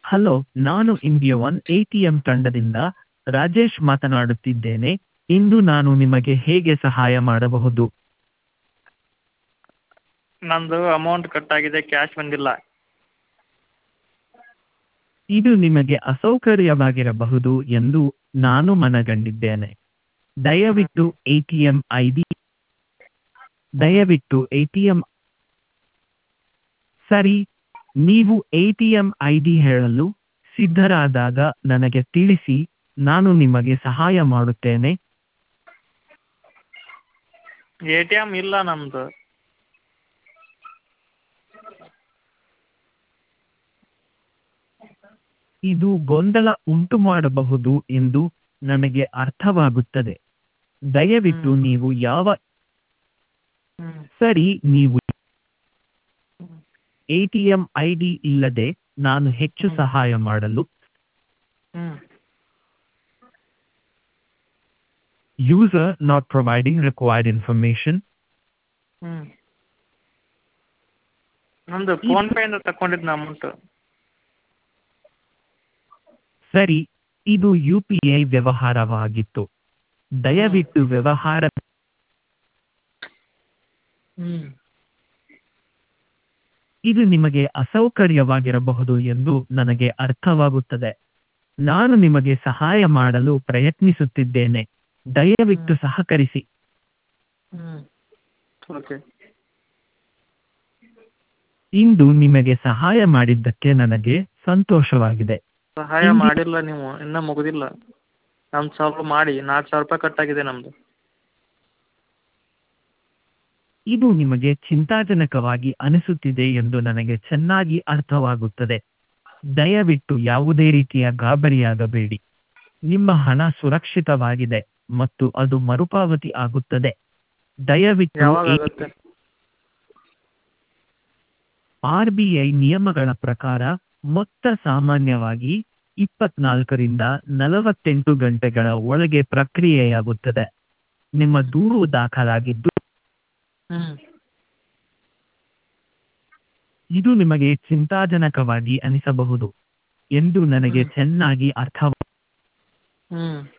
Hello ನಾನು India one A T M ತಂಡದಿಂದ ರಾಜೇಶ್ ಮಾತನಾಡುತ್ತಿದ್ದೇನೆ ಇಂದು ನಾನು ನಿಮಗೆ ಹೇಗೆ ಸಹಾಯ ಮಾಡಬಹುದು ನಂದು ಅಮೌಂಟ್ ಕಟ್ಟಾಗಿದೆ ಕ್ಯಾಶ್ ಬಂದಿಲ್ಲ ಇದು ನಿಮಗೆ ಅಸೌಕರ್ಯವಾಗಿರಬಹುದು ಎಂದು ನಾನು ಮನಗಂಡಿದ್ದೇನೆ ದಯವಿಟ್ಟು A T M I D ದಯವಿಟ್ಟು ಎ ಟಿ ಎಂ ಸರಿ ನೀವು A T M I D ಹೇಳಲು ಸಿದ್ಧರಾದಾಗ ನನಗೆ ತಿಳಿಸಿ ನಾನು ನಿಮಗೆ ಸಹಾಯ ಮಾಡುತ್ತೇನೆ ಎ ಟಿ ಎಮ್ ಇಲ್ಲ ನಮ್ಮದು ಇದು ಗೊಂದಲ ಉಂಟುಮಾಡಬಹುದು ಎಂದು ನನಗೆ ಅರ್ಥವಾಗುತ್ತದೆ ದಯವಿಟ್ಟು ಹ್ಮ್. ನೀವು ಯಾವ ಹ್ಞೂ ಸರಿ ನೀವು A T M I D ಇಲ್ಲದೆ ನಾನು ಹೆಚ್ಚು ಹ್ಮ್. ಸಹಾಯ ಮಾಡಲು ಹ್ಞೂ user not providing required information ಹ್ಞೂ ನಮ್ಮದು ಫೋನ್ಪೇಯಿಂದ ತಗೊಂಡಿದ್ದು ಅಮೌಂಟು ಸರಿ ಇದು ಯು ಪಿ ಐ ವ್ಯವಹಾರವಾಗಿತ್ತು ದಯವಿಟ್ಟು ವ್ಯವಹಾರ ಹ್ಞೂ ಇದು ನಿಮಗೆ ಅಸೌಕರ್ಯವಾಗಿರಬಹುದು ಎಂದು ನನಗೆ ಅರ್ಥವಾಗುತ್ತದೆ ನಾನು ನಿಮಗೆ ಸಹಾಯ ಮಾಡಲು ಪ್ರಯತ್ನಿಸುತ್ತಿದ್ದೇನೆ ದಯವಿಟ್ಟು ಸಹಕರಿಸಿ ಹ್ಞೂ ಓಕೆ ಇಂದು ನಿಮಗೆ ಸಹಾಯ ಮಾಡಿದ್ದಕ್ಕೆ ನನಗೆ ಸಂತೋಷವಾಗಿದೆ ಸಹಾಯ ಹಿಂದಿ- ಮಾಡಿಲ್ಲ ನೀವು ಇನ್ನೂ ಮುಗಿದಿಲ್ಲ ನಮ್ದು ಸ್ವಲ್ಪ ಮಾಡಿ ನಾಲ್ಕು ಸಾವಿರ ರೂಪಾಯಿ ಕಟ್ಟಾಗಿದೆ ನಮ್ಮದು ಇದು ನಿಮಗೆ ಚಿಂತಾಜನಕವಾಗಿ ಅನಿಸುತ್ತಿದೆ ಎಂದು ನನಗೆ ಚೆನ್ನಾಗಿ ಅರ್ಥವಾಗುತ್ತದೆ ದಯವಿಟ್ಟು ಯಾವುದೇ ರೀತಿಯ ಗಾಬರಿಯಾಗಬೇಡಿ ನಿಮ್ಮ ಹಣ ಸುರಕ್ಷಿತವಾಗಿದೆ ಮತ್ತು ಅದು ಮರುಪಾವತಿ ಆಗುತ್ತದೆ ದಯವಿಟ್ಟು ಯಾವಾಗ ಈ- ಆಗುತ್ತೆ ಆರ್ ಬಿ ಐ ನಿಯಮಗಳ ಪ್ರಕಾರ ಮೊತ್ತ ಸಾಮಾನ್ಯವಾಗಿ ಇಪ್ಪತ್ನಾಲ್ಕರಿಂದ ನಲವತ್ತೆಂಟು ಗಂಟೆಗಳ ಒಳಗೆ ಪ್ರಕ್ರಿಯೆಯಾಗುತ್ತದೆ ನಿಮ್ಮ ದೂರು ದಾಖಲಾಗಿದ್ದು ಹ್ಞೂ ಇದು ನಿಮಗೆ ಚಿಂತಾಜನಕವಾಗಿ ಅನಿಸಬಹುದು ಎಂದು ನನಗೆ ಹ್ಮ್. ಚೆನ್ನಾಗಿ ಅರ್ಥ ಹ್ಞೂ